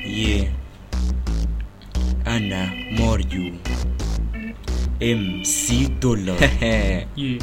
يه انا ماريو ام سي دولار يه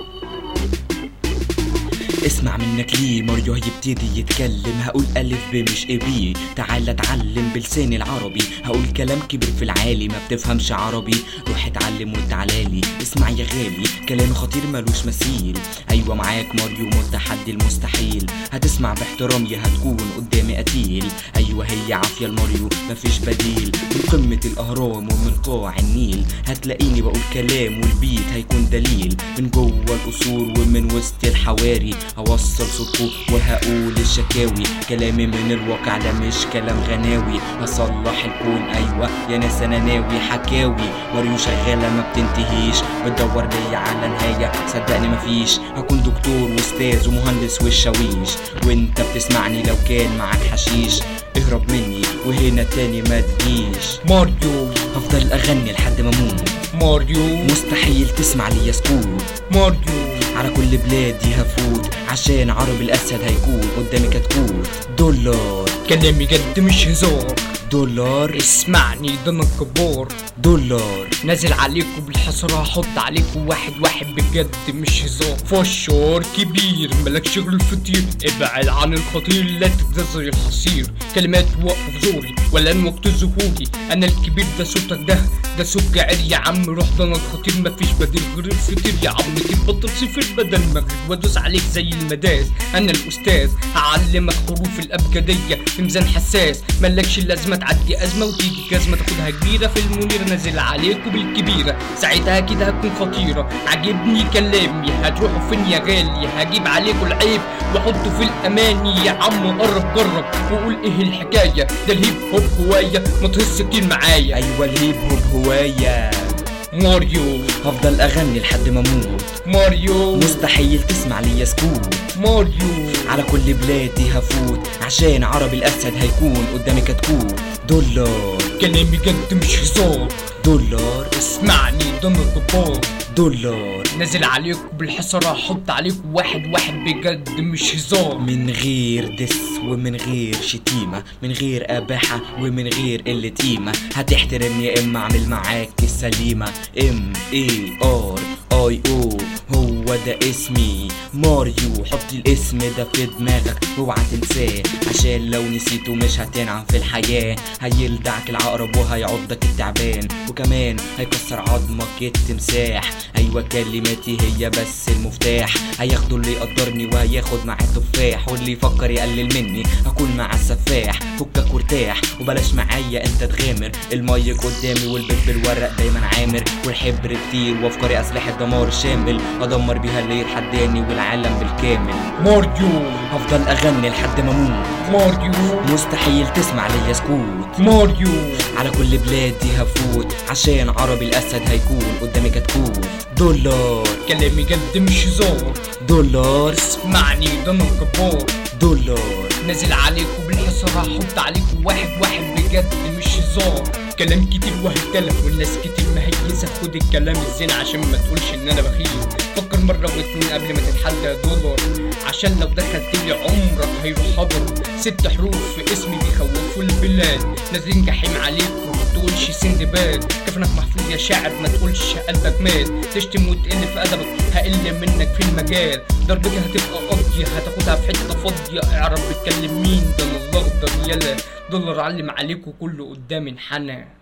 اسمع منك ليه ماريو هيبتدي يتكلم هقول ألف ب مش إيه بي تعال اتعلم بلساني العربي هقول كلام كبير في العالي ما بتفهمش عربي روح اتعلم وتعالالي اسمع يا غالي كلامي خطير ملوش مثيل ايوه معاك ماريو متحدي المستحيل هتسمع باحترامي هتكون قدامي قتيل ايوه هي عافيه الماريو مفيش بديل من قمه الاهرام ومن قاع النيل هتلاقيني بقول كلام والبيت هيكون دليل من جوه القصور ومن وسط الحواري هوصل صوتكم وهقول الشكاوي كلامي من الواقع ده مش كلام غناوي هصلح الكون ايوه يا ناس انا ناوي حكاوي ماريو شغاله ما بتنتهيش بتدور ليا على نهايه صدقني مفيش هكون دكتور واستاذ ومهندس والشاويش وانت بتسمعني لو كان معاك حشيش اهرب مني وهنا تاني ما تجيش ماريو هفضل اغني لحد ما اموت ماريو مستحيل تسمع لي سكوت ماريو على كل بلادي هفوت عشان عرب الاسد هيكون قدامي كتكوت دولار كلامي جد مش هزار دولار اسمعني ده انا الكبار دولار نازل عليكم بالحصر هحط عليكم واحد واحد بجد مش هزار فشار كبير ملك شغل الفطير ابعد عن الخطير لا تتزي الحصير كلمات وقف زوري ولا ان وقت ظهوري انا الكبير ده صوتك ده ده صوت جعير يا عم روح ده انا الخطير مفيش بديل غير الفطير يا عم تبطل صفر بدل مغرب وادوس عليك زي المداس انا الاستاذ هعلمك حروف الابجديه في ميزان حساس ملكش لازمه تعدي ازمه وتيجي جزمه تاخدها كبيره في المنير نازل عليكم بالكبيره ساعتها كده هتكون خطيره عاجبني كلامي هتروحوا فين يا غالي هجيب عليكم العيب واحطه في الاماني يا عم قرب جرب وقول ايه الحكايه ده الهيب هوب هوايه ما تهز كتير معايا ايوه الهيب هوب هوايه ماريو هفضل اغني لحد ما اموت ماريو مستحيل تسمع لي سكوت ماريو على كل بلادي هفوت عشان عرب الاسد هيكون قدامي كتكوت دولار كلامي جد مش هزار دولار اسمعني ده انا الكبار دولار نازل عليكم بالحصر هحط عليكم واحد واحد بجد مش هزار من غير دس ومن غير شتيمة من غير أباحة ومن غير قلة قيمة هتحترمني يا إما أعمل معاك السليمة ام اي ار اي او هو ده اسمي ماريو حط الاسم ده في دماغك واوعى تنساه عشان لو نسيته مش هتنعم في الحياة هيلدعك العقرب وهيعضك التعبان وكمان هيكسر عظمك التمساح ايوه كلماتي هي بس المفتاح هياخدوا اللي يقدرني وهياخد معاه تفاح واللي يفكر يقلل مني هكون مع السفاح فكك وارتاح وبلاش معايا انت تغامر المايك قدامي والبيت بالورق دايما عامر والحبر كتير وافكاري اسلحه دمار شامل ادمر بيها اللي يتحداني والعالم بالكامل ماريو هفضل اغني لحد ما اموت ماريو مستحيل تسمع ليا سكوت ماريو على كل بلادي هفوت عشان عربي الاسد هيكون قدامي كتكوت دولار كلامي جد مش هزار دولار اسمعني ده انا الكبار دولار نازل عليكم بالحصر هحط عليكم واحد واحد بجد مش هزار كلام كتير وهيتكلم والناس كتير مهيسة خد الكلام الزين عشان ما تقولش ان انا بخيل فكر مرة واتنين قبل ما تتحدى دولار عشان لو دخلت لي عمرك هيروح حضر ست حروف في اسمي بيخوفوا البلاد نازلين جحيم عليكم تقولش سندباد كفنك محفوظ يا شاعر ما تقولش قلبك مات تشتم وتقل في ادبك هقل منك في المجال ضربتي هتبقى قاضية هتاخدها في حتة فاضية اعرف بتكلم مين ده انا الاخضر يلا دولار علم عليكم كله قدام انحنى